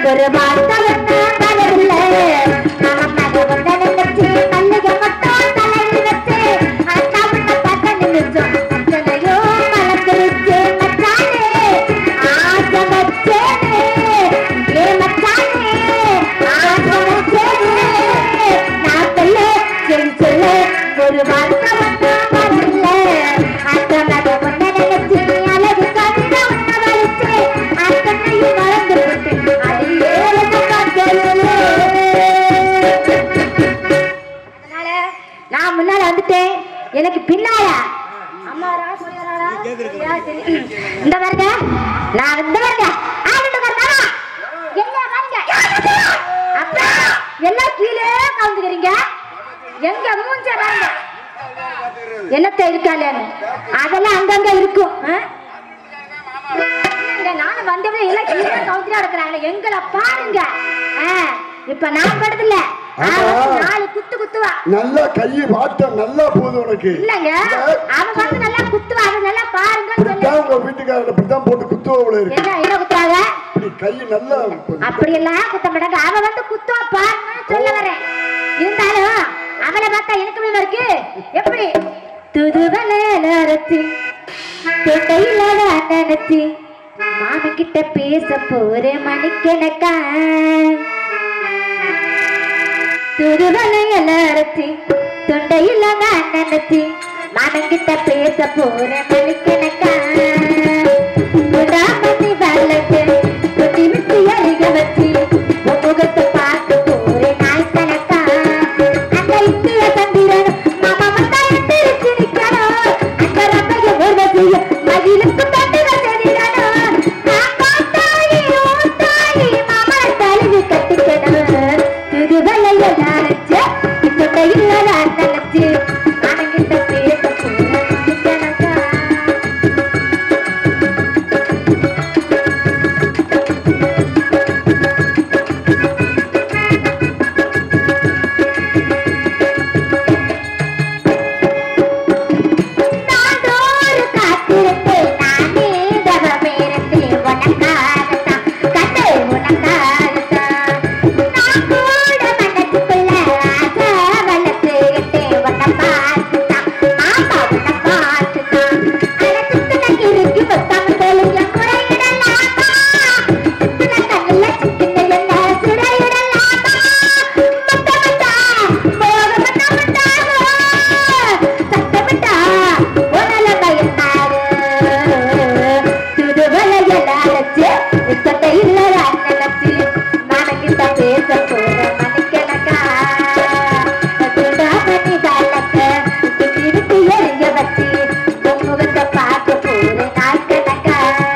ஒரு வார்த்தை வந்தா வரவில்ல நான் மக உன்னை நினைச்சு மல்லிகை மட்டும் தலையில் வச்சு அண்ணா உன்னை பார்க்க நினைச்சோம் அத்தனையோ மலர்ந்துருச்சு மச்சானே ஆசை வச்சேனே ஏ மச்சானே ஆசை வச்சேனே நான் சொல்ல சரி சொல்ல ஒரு வார்த்தை வந்தா வரவில்ல அந்த மக உன்னை நினைச்சு அழகு கவிதை உன்னை வலிச்சு அத்தனையும் மறந்து விட்டு அடியே அதனால நான் முன்னால வந்துட்டேன் எனக்கு பின்னால அம்மாரா சொல்லிடுறாளா? சரியா, சரி. இந்த பாருங்க நான் இந்த பாருங்க ஆளுங்க பாருங்க எங்க பாருங்க அப்பா எல்லாம் கீழே கவுந்துக்கிறீங்க எங்க மூஞ்ச பாருங்க என்னத்த இருக்காளேன்னு அதெல்லாம் அங்கங்க இருக்கும் ஆ? இல்லைங்க, நானும் வந்தவே எல்லாம் கீழே கவுந்துட்டு நடக்கிறாங்களே எங்களை பாருங்க ஆ, இப்ப நான் படுதில்ல நாலு குத்து குத்துவா நல்லா கையை வாட்டம் நல்லா போகுது உனக்கு இல்லங்க அவன் வந்து நல்லா குத்துவா அதை நல்லா பாருங்கன்னு சொல்லி இப்படித்தான் உங்க வீட்டுக்காரன் இப்படித்தான் போட்டு குத்துவோம் இருக்கு என்ன என்ன குத்துறாங்க இப்படி கை நல்லா அப்படி எல்லாம் குத்த மாட்டாங்க அவன் வந்து குத்துவா பாருங்கன்னு சொல்ல வரேன் இருந்தாலும் அவளை பார்த்தா எனக்கு எப்படி இருக்கு எப்படி துதுவல நரத்தி தொட்டையில நினைச்சி மாமன் கிட்ட பேச போற மணிக்கணக்கா துருவலையில அரைச்சி தொண்டையில நான் நினைச்சி மாமன் கிட்ட பேச போற மணிக்கணக்கா குடாமணி வளர்த்து குட்டி விட்டு அருக வச்சு உன் முகத்தை பார்த்து போற நாய் கணக்கா அந்த இந்திய சந்திரன் மாமா வந்தா எந்திரிச்சு நிக்கணும் அந்த ரப்பைய ஊர்வசிய மகிழுக்கு தட்டு வச்சதிடணும் நான் பார்த்தாயி ஊத்தாயி மாமா தழுவி கட்டிக்கணும் திருவலைய நினைச்சு தொட்டையில் நான் நினைச்சு அவன்கிட்ட பேச போற கணக்கா நாடோறு காத்திருப்பேன் நானே தவமேரத்தில் உனக்காகத்தான் கண்டு உனக்காகத்தான் நான் கூட மனசுக்குள்ள ஆசை வளர்த்துக்கிட்டே உன்னை பார்த்துதான் மாமா உன்னை பார்த்துதான் அனசுக்கு இருக்கு மொத்தம் தெளிஞ்ச முறையிடலாமா சுத்துன கண்ணுல சிக்கின என்ன சுரையிடலாமா மொத்த மொத்தா மோக மொத்த மொத்தாகோ சத்தமிட்டா உடல பயந்தாரு திருவலைய நினைச்சு இத்தத்தை இல்ல நினைச்சு மனக்கிட்ட பேச போற மணிக்கணக்கா சுடாமணி காலக்க சுத்தி விட்டு எறிய வச்சு உன் முகத்தை பார்க்க போற நாய் கணக்கா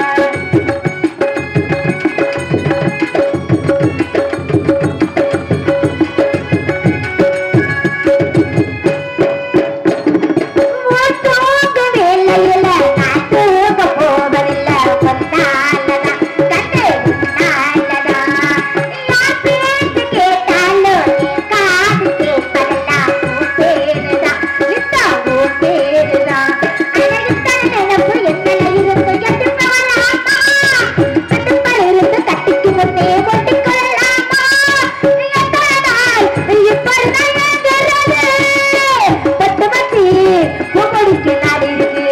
தூங்க வேலையில நான் தூங்க போவதில்லை பொன்னாலதான் கண்டு முன்னாலதா யார் பேச்சு கேட்டாலும் நீ காது கேட்பதெல்லாம் உன் பேருதான் இதுதான் உன் பேருதான் அழகுத்தான் நினப்பு என்னல இருந்து எட்டு போகலாமா கட்டுப்பாடு இருந்து கட்டிக்கு முன்னே ஒட்டிக் கொள்ளலாமா எத்தனை நாள் இப்படிதான் ஏங்குறது பத்து மச்சி பூமடிக்கு நாடு இருக்கு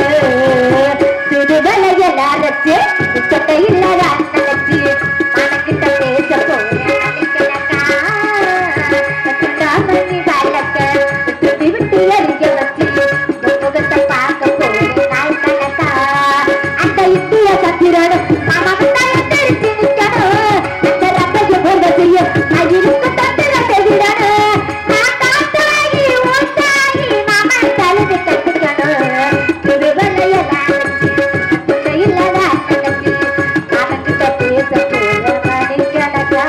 திருவலைய நரைச்சு சொட்டை இல்லாத நினைச்சு மனக்கிட்ட பேச போறேன் அன்னைக்கனக்கா சுட்டாமணி வழக்க சுத்தி விட்டு எறிஞ்ச வச்சு உன் முகத்தை பார்க்க போறேன் நாள் கணக்கா அந்த இந்திய சத்திரன் மாமா வந்தா எந்திரிச்சு நிக்கணும் அந்த ரப்பைய போர்வ செய்ய மயிலுக்கு தட்டுல செவிடணும் நான் தாத்தாயி ஊத்தாயி மாமா தழுது கட்டுக்கணும் திருவள்ளைய நினைச்சு இல்லதா நினைச்சு அவன்கிட்ட பேச போற மணிக்கணக்கா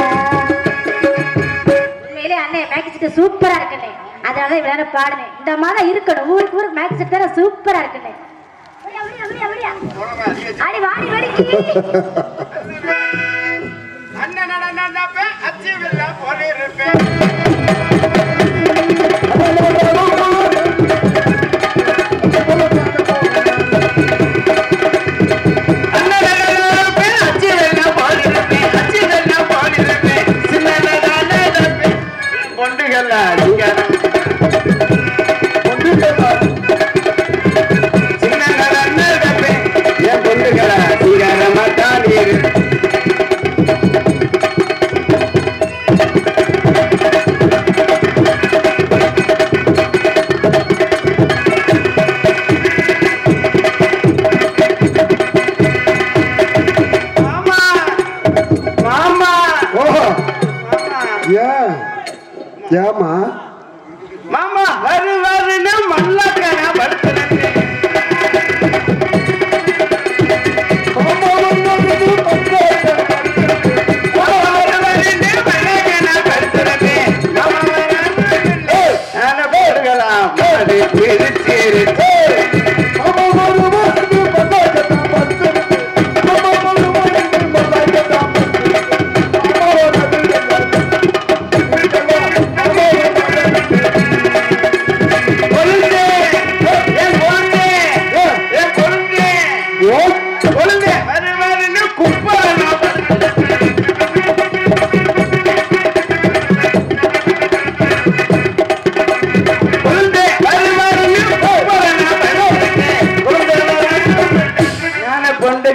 உண்மையிலே அண்ணே மேக்கி செட்டு சூப்பரா இருக்குண்ணே அதனால தான் இவ்வளவு நேரம் பாடுனேன் இந்த மாதிரி இருக்கணும் ஊருக்கு ஊருக்கு மேக்கி செட் தர சூப்பரா இருக்குண்ணே அப்படியா, அப்படியா, அப்படியா, அப்படியா. அடி வாடி வடிக்கு அண்ணன் நடனப்பேன் அச்சி வில்லா போலிருப்பேன் அண்ணன் நடனப்பேன் அச்சி வில்லா போலிருப்பேன் அச்சி வில்லா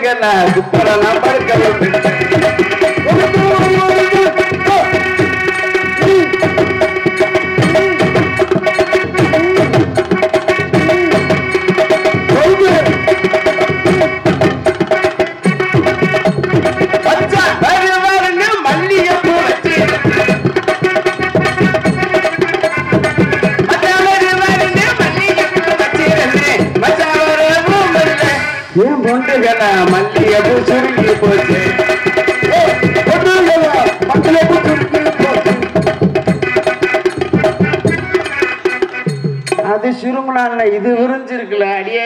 என்ன குப்பரை நான் படுக்க விட்டு பச்சை வருவாருன்னு மல்லிகைப்பூ வச்சு பச்சை வருவாருன்னு மல்லிகைப்பூ வச்சிருந்தேன். மச்சான் வரவும் இல்லை. என் பொண்டுகள மல்லிகைப்பூ சுருங்கி போச்சு அது சுருங்கினால இது விரிஞ்சிருக்குல அடியே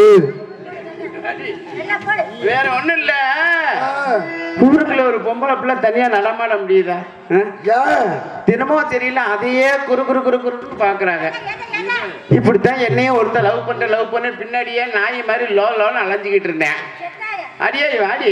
வேற ஒண்ணும் இல்ல ஊருக்குள்ள ஒரு பொம்பளை பிள்ளை தனியா நடமாட முடியுதா ஆ? தினமும் தெரியல அதையே குறு குறு குறு குறுன்னு பாக்குறாங்க இப்படித்தான் என்னையும் ஒருத்தர் லவ் பண்ண லவ் பண்ண பின்னாடியே நாய் மாதிரி லோ லோன்னு அலைஞ்சுக்கிட்டு இருந்தேன் அடியே வாடி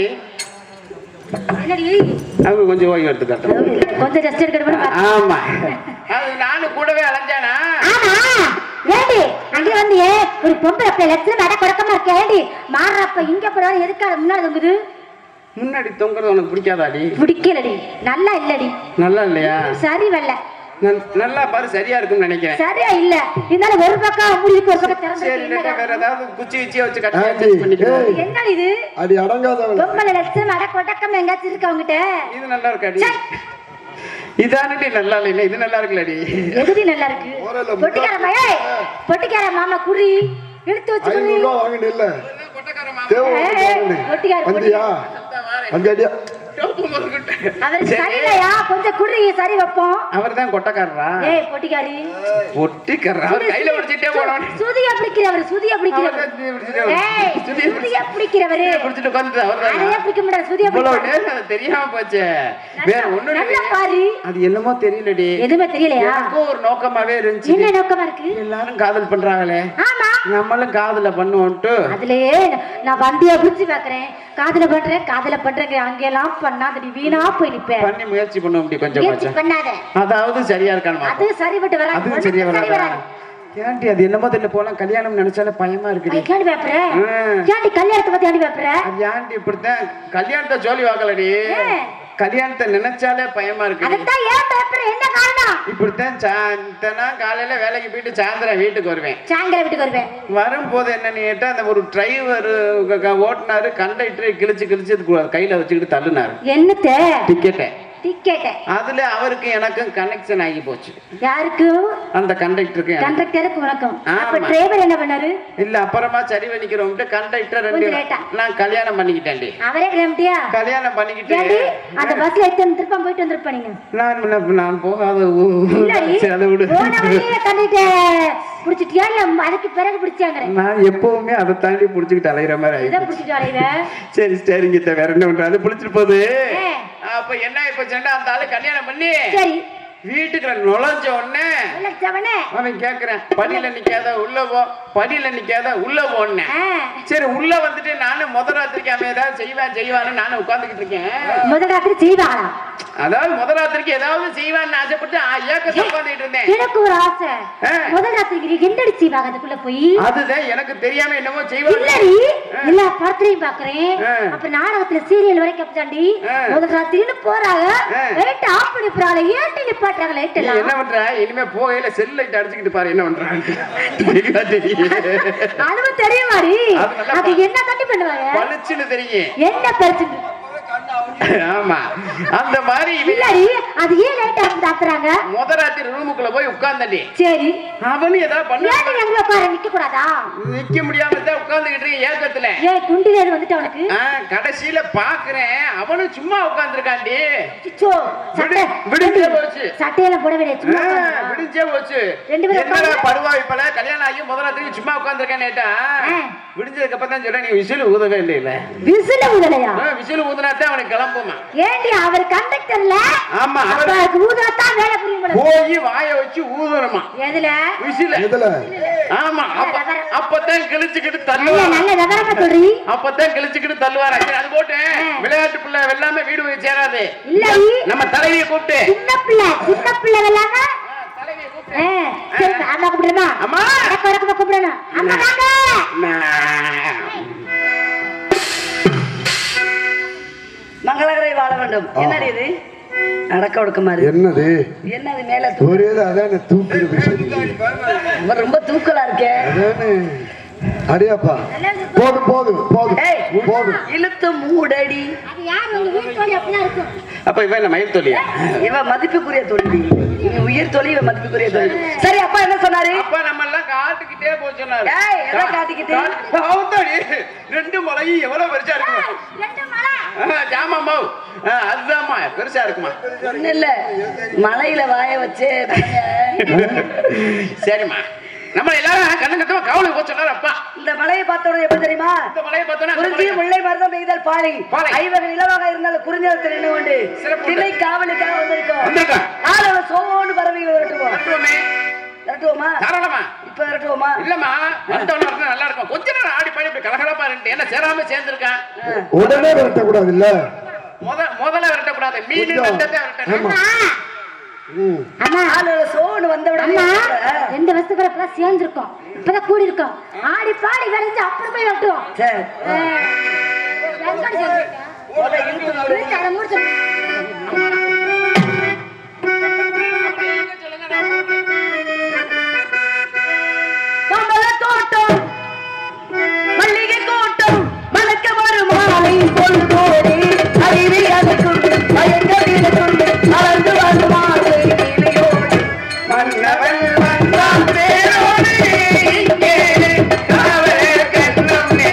என்னடி அவங்க கொஞ்சம் ஓய்வு எடுத்து காட்டுறேன் கொஞ்சம் ரெஸ்ட் எடுக்கணும் ஆமா அது நானும் கூடவே அலைஞ்சானா ஆமா ஏண்டி அங்க வந்து ஒரு பொம்பளை பிள்ளை லட்சம் அட குழக்கமா இருக்க ஏண்டி மாறுறப்ப இங்க போறாரு எதுக்காக முன்னாடி தொங்குது முன்னாடி தொங்குறது உனக்கு பிடிக்காதாடி பிடிக்கலடி நல்லா இல்லடி நல்லா இல்லையா சரி வரல நல்- நல்லா பாரு சரியா இருக்கும்னு நினைக்கிறேன் சரியா இல்ல இருந்தாலும் ஒரு பக்கம் முடிவுக்கு ஒரு பக்கம் சரி இல்லைன்னா வேற திறந்து ஏதாவது குச்சி குச்சி வச்சு கட்டி ஆண்டி, adjust பண்ணிக்கலாம் ஏய். என்ன இது அடி அடங்காதவள் பொம்பளை லட்சம் அட கொட்டக்கம் எங்காச்சும் இருக்கு அவங்கிட்ட இது நல்லா இருக்காடி இதானடி நல்லா இல்லை இது நல்லா இருக்குல்லடி எதுடி நல்லா இருக்கு ஓரளவு முக்கா- பொட்டிக்கார மயே பொட்டிக்கார மாமா குறி எடுத்து வச்சு குறி ஐநூறு ரூபா வாங்கினு இல்ல ஏய், பொட்டிக்கார வந்தியா வந்தியாடியா அவர் சரியில்லையா கொஞ்சம் குறி சரி வைப்போம் அவர் தான் கொட்டக்காரரா ஏய் பொட்டிக்காரி ஒட்டிக்காரரா அவர் கையில பிடிச்சிட்டே போனவன் சுதியா பிடிக்கிறவர் சுதியா பிடிக்கிறவர் ஏய் சுதியா பிடிக்கிறவரு பிடிச்சிட்டு உட்காந்துட்டு அவர் அதையே பிடிக்க முடியாது சுதியா இவ்வளவு பிடிக்கிறவர் நேரம் அது தெரியாம போச்சே வேற ஒண்ணும் நல்லா இல்லையே. பாரு அது என்னமோ தெரியலடி எதுவுமே தெரியலையா எனக்கும் ஒரு நோக்கமாவே இருந்துச்சு என்ன நோக்கமா இருக்கு எல்லாரும் காதல் பண்றாங்களே ஆமா நம்மளும் காதல பண்ணுவோம்ட்டு அதுலயே நான் வண்டிய பிடிச்சு பாக்குறேன் காதுல பண்றேன் காதுல பண்றேங்க அங்கெல்லாம் பண்ணாத நீ வீணா போய் நிப்ப பண்ணி முயற்சி பண்ண முடியும் கொஞ்சம் முயற்சி கொஞ்சம் பண்ணாத அதாவது சரியா இருக்கானு அது சரிபட்டு வராது அதுவும் ஒண்ணும் சரியா சரி வராதா வராது ஏன்டி அது என்னமோ தெரியல போனா கல்யாணம் நினைச்சாலே பயமா இருக்குடி கேண்டி பேப்பற ம். கேண்டி கல்யாணத்தை பத்தி ஏண்டி பேப்பற அது ஏன்டி இப்படித்தான் கல்யாணத்தை ஜோலி வாக்கலடி ஏன்? கல்யாணத்தை நினைச்சாலே பயமா இருக்கு அதத்தான் ஏன் பேப்பர் என்ன காரணம் இப்படித்தான் சாயந்தனா காலையில வேலைக்கு போயிட்டு சாயந்தரம் வீட்டுக்கு வருவேன் சாயங்காலம் வீட்டுக்கு வருவேன் வரும்போது என்னன்னு கேட்டா அந்த ஒரு டிரைவர் ஓட்டுனாரு கண்டக்டர் கிழிச்சு கிழிச்சு இது கையில வச்சுக்கிட்டு தள்ளுனாரு என்னத்த டிக்கெட்டை டிக்கெட் அதுல அவருக்கு எனக்கும் கனெக்ஷன் ஆகி போச்சு யாருக்கு அந்த கண்டக்டருக்கு எனக்கு. கண்டக்டருக்கு வணக்கம் அப்ப ஆமா. டிரைவர் என்ன பண்ணாரு இல்ல அப்புறமா சரி பண்ணிக்கிறோம்ட்டு கண்டக்டர் ரெண்டு கொஞ்சம் late ஆ. நான் கல்யாணம் பண்ணிக்கிட்டேன்டி அவரே கிளம்பிட்டியா கல்யாணம் பண்ணிக்கிட்டு ஏண்டி அந்த பஸ்ல எத்தனை திருப்பம் போயிட்டு வந்திருப்ப நீங்க நான் முன்ன- நான் போகாத ஊ- இல்லடி சரி, அதை விடு போன வழியே கண்டிட்டு புடிச்சிட்டியா இல்ல அதுக்கு பிறகு பிடிச்சாங்க நான் எப்பவுமே அதை தாண்டி புடிச்சுக்கிட்டு அலைகிற மாதிரி இதை ஆயிடுச்சு புடிச்சிட்டு அலைவ சரி சரிங்க இத்த வேற என்ன பண்றது புடிச்சிட்டு போகுது ஏ. அப்ப என்ன இப்ப சண்டை அந்த ஆளு கல்யாணம் பண்ணி சரி வீட்டுக்கு நான் நுழைஞ்ச உடனே இலச்சவனே அவன் கேக்குறேன் படியில நிக்காத உள்ள போ படியில நிக்காத உள்ள போன்னு ஆ, சரி உள்ள வந்துட்டு நானும் முத ராத்திரிக்கு அவன் ஏதாவது செய்வான் செய்வான்னு நானும் உட்காந்துக்கிட்டு இருக்கேன் முதல் ராத்திரி செய்வாங்களா அதாவது முத ராத்திரிக்கு ஏதாவது செய்வான்னு ஆசைப்பட்டு ஆ, ஏக்கத்தை உட்காந்துக்கிட்டு இருந்தேன் எனக்கு ஒரு ஆசை ஆ. முதல் ராத்திரிக்கு நீ என்னடி செய்வாங்க அதுக்குள்ள போய் அதுதான் எனக்கு தெரியாம என்னமோ செய்வான் இல்லடி எல்லா படத்துலயும் பாக்குறேன் ஆ. அப்ப நாடகத்துல சீரியல் வரைக்கும் அப்படிதாண்டி ஆ. முதல் ராத்திரின்னு போறாங்க ஆ. லைட் ஆஃப் பண்ணி போறாங்க ஏன்டி நிப்பாட்டுறாங்க லைட் நீ எல்லாம் என்ன பண்ற இனிமே போகையில செல் லைட் அடிச்சுக்கிட்டு பாரு என்ன பண்றாங்க தெரியும் அதுவும் தெரியுமாடி அது நல்லா அது பா- என்ன தண்ணி பண்ணுவாங்க பளிச்சுன்னு தெரியும் என்ன பிரச்சனை ஆமா அந்த மாதிரி இவன் இல்லடி அது ஏன் லைட் ஆஃப் தாக்குறாங்க முத ராத்திரி ரூமுக்குள்ள போய் உட்கார்ந்தடி சரி அவனு ஏதாவது பண்ண ஏன் நீங்க எங்க உட்கார நிக்க கூடாதா நிக்க முடியாம தான் உட்கார்ந்துகிட்டு இருக்க ஏக்கத்துல ஏன் குண்டிலேது வந்துட்டு அவனுக்கு ஆ, கடைசியில பாக்குறேன் அவனும் சும்மா உட்கார்ந்துருக்காண்டி சிச்சோ சட்டை விடிஞ்சே போச்சு. சட்டையெல்லாம் போட வேண்டிய சும்மா உட்கார்ந்தா? விடிஞ்சே போச்சு ரெண்டு பேரும் என்னடா உட்கார்ந்து- படுவா இப்பல கல்யாணம் ஆகி முதல் ராத்திரி சும்மா உட்கார்ந்துருக்கேன் நேட்டா ஆ. விடிஞ்சதுக்கு அப்புறம் தான் சொல்றேன் நீ விசில் ஊதவே இல்லையில விசில ஊதலையா விசில் ஊதுனா தான் அவனுக்கு கிளம்புமா ஏண்டி அவர் கண்டக்டர்ல ஆமா அப்ப அவர் அதுக்கு ஊதுறதான் வேலை புரியும் போல போய் வாய வச்சு ஊதணுமா எதுல விசில இதுல ஆமா அப்ப அப்பதான் கிழிச்சுக்கிட்டு நல்ல தள்ளுவான் நல்ல விவரமா சொல்றி அப்பதான் கிழிச்சுக்கிட்டு தள்ளுவாரா சரி அது போட்டு விளையாட்டு பிள்ளை வெல்லாம வீடு போய் சேராது இல்லடி நம்ம தலைவியை கூப்பிட்டு சின்ன பிள்ளை சின்ன பிள்ளை வெள்ளாம தலைவியை கூப்பிட்டு ஆ, சரி, அம்மா கூப்பிடுமா அம்மா வடக்கு வடக்கு கூப்பிடணும் அம்மா வாங்க நான் வேண்டும் என்னடி இது அடக்க ஒடுக்கமா இருக்கு என்னது என்னது மேல தூ- ஒரே அதான தூக்குறது சரி இவன் ரொம்ப தூக்கலா இருக்கே அதானே அடியாப்பா போதும் போதும் போதும் ஏய் போதும் இழுத்து மூடடி அது யார் உங்க வீட்டு தோழி அப்படிலாம் இருக்கும் அப்ப இவன் என்ன மயில் தொழியா இவ மதிப்புக்குரிய தொழில் இவன் உயிர் தொழில் இவன் மதிப்புக்குரிய தொழில் சரி அப்பா என்ன சொன்னாரு அப்ப நம்ம எல்லாம் காட்டுக்கிட்டே போய் சொன்னாரு ஏய், எதை காட்டிக்கிட்டு? கா- கவுத்தடி. ரெண்டு மலையும் எவ்வளவு பெருசா இருக்குமா ரெண்டு மலை ஆ, ஜாமாம்மா ஆ, அதுதாம்மா பெருசா இருக்குமா ஒண்ணு இல்ல மலையில வாய வச்சு தலைய- சரிம்மா நம்ம எல்லாரும் கண்ணு கத்தமா காவலுக்கு போய் சொன்னாரு அப்பா இந்த மலையை பார்த்த உடனே எப்படி தெரியுமா இந்த மலையை பார்த்தோன்னா அந்த குறிஞ்சி மலையை- முல்லை மருதம் பெய்தல் பாலை பாலை. ஐவகை நிலவாக இருந்தாலும் குறிஞ்சலத்தில் நின்று கொண்டு சிறப்பு. திணை காவலுக்காக வந்திருக்கோம் வந்திருக்கோம். காலையில சோன்னு பறவைகள் விரட்டுவோம் கட்டுவோமே. விரட்டுவோமா தாராளமா இப்ப விரட்டுவோமா இல்லம்மா வந்தவனா இருந்தா நல்லா இருக்கும் கொஞ்ச நேரம் ஆடி பாடி இப்படி கலகலப்பா இருக்கு என்ன சேராம சேர்ந்திருக்கான் உடனே விரட்டக்கூடாது இல்ல முத முதல்ல விரட்டக்கூடாது மீன் கொஞ்சம். வந்ததே விரட்டணும் ஆமா. ம். அம்மா காலையில சோன்னு வந்த உடனே அம்மா விரட்டுற. ரெண்டு வருஷத்துக்கு அப்புறம் இப்பதான் சேர்ந்துருக்கோம் இப்பதான் கூடி இருக்கோம் ஆடி பாடி விளைஞ்சு அப்படி போய் வெட்டுவோம் சரி எங்கடி சேர்ந்திருக்க? முதல்ல இழுத்து மூடு. இழுத்து அதை முடிச்சு மாம்பழ தோட்டம் மல்லிகை கூட்டம் மணக்க வரும் மாலை பொழுதோடு அறிவி அதுக்கும் பயங்கர கொண்டு அளந்து வரும் மாலை கிளியோடு மன்னவன் வந்தான் பேரோடு இங்கே காவல் கண்ணம் நெ-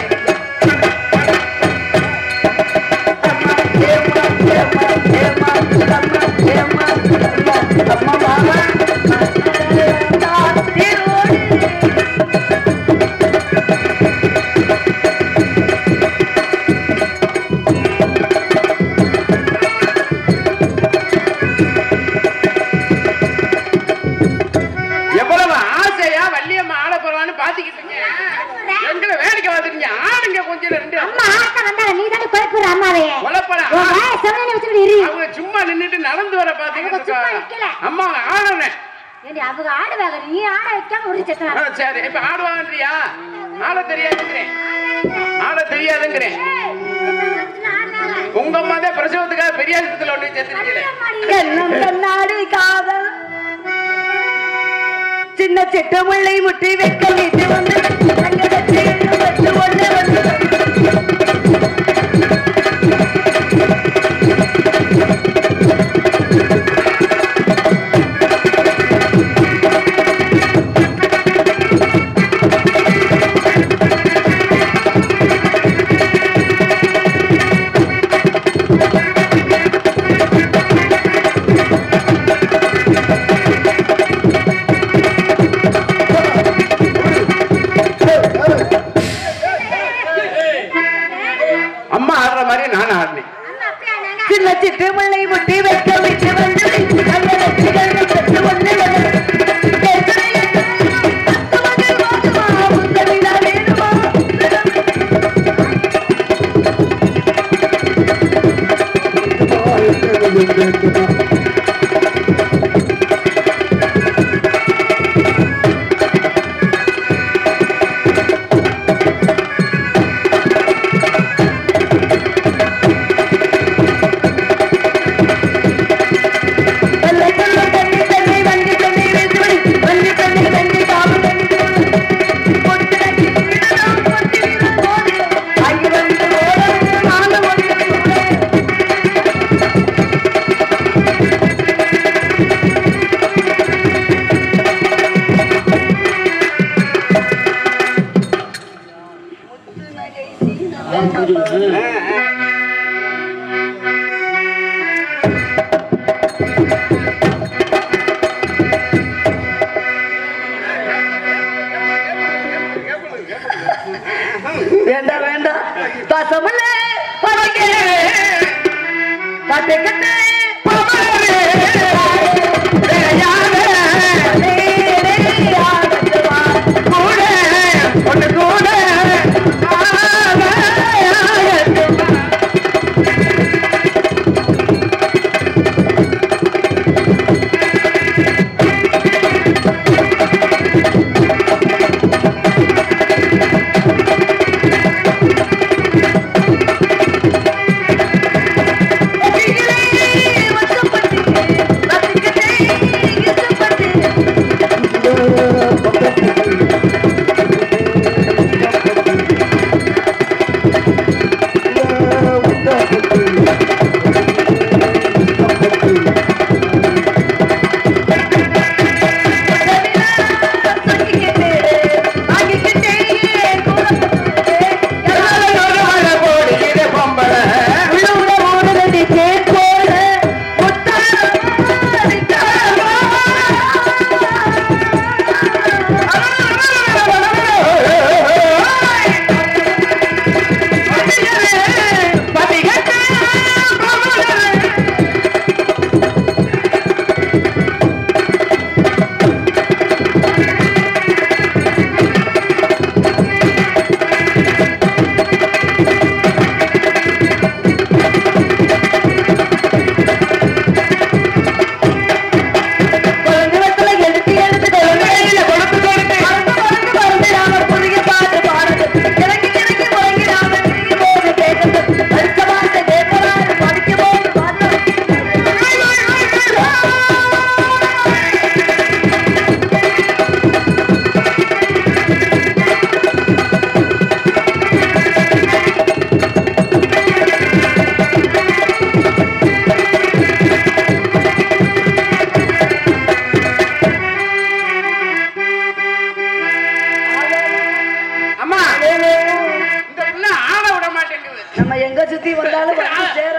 எவ்வளவு ஆசையா வள்ளியம்மா ஆட போறான்னு பாத்துக்கிட்டீங்க எங்களை வேடிக்கை பார்த்துட்டீங்க ஆடுங்க கொஞ்சம் ரெண்டு அம்மா ஆட்ட வந்தால நீ தானே குழப்புற அம்மாவே கொலப்பட உன் வாயை செவனே வச்சுக்கிட்டு இரு அவங்க சும்மா நின்னுட்டு நடந்து வர பாத்துக்கிட்டு அவங்க சும்மா இருக்காங்க நிக்கல. அம்மா ஆடுனேன் ஏண்டி அவங்க ஆடுவாங்க நீ ஆட வைக்காம ஒரு செத்தனா சரி இப்ப ஆடுவாங்கன்றியா ஆட தெரியாதுங்கிறேன் ஆட தெரியாதுங்கிறேன் உங்க அம்மா தான் பிரசவத்துக்காக பெரிய ஆஸ்பத்திரியில ஒண்ணு சேர்த்துருக்கீங்க கண்ணம் கண்ணாடி காதல் சின்ன சிட்டு முல்லை முட்டி வைக்க வீட்டு வந்து அங்க வச்சு வச்சு ஒண்ணு வந்து அம்மா ஆடுற மாதிரி நான் ஆடினேன் சின்ன சிட்டு முல்லை முட்டி வைக்க வீட்டு வந்து அங்க வச்சு வச்சு ஒண்ணு வந்து தள்ளி தள்ளி தள்ளி தள்ளி வண்டி தள்ளி வெற்றி வண்டி தள்ளி தள்ளி காப்பு தள்ளி பொட்டு தள்ளி விடலாம் பொட்டு விடலாம் போது அங்கே வந்து ஓட நானும் வந்து வேண்டாம் வேண்டாம் பாசமல்ல பறக்க பாட்டை கட்டு ஒண்ணு கூட ஆ நம்ம எங்க சுத்தி வந்தாலும் வந்து சேர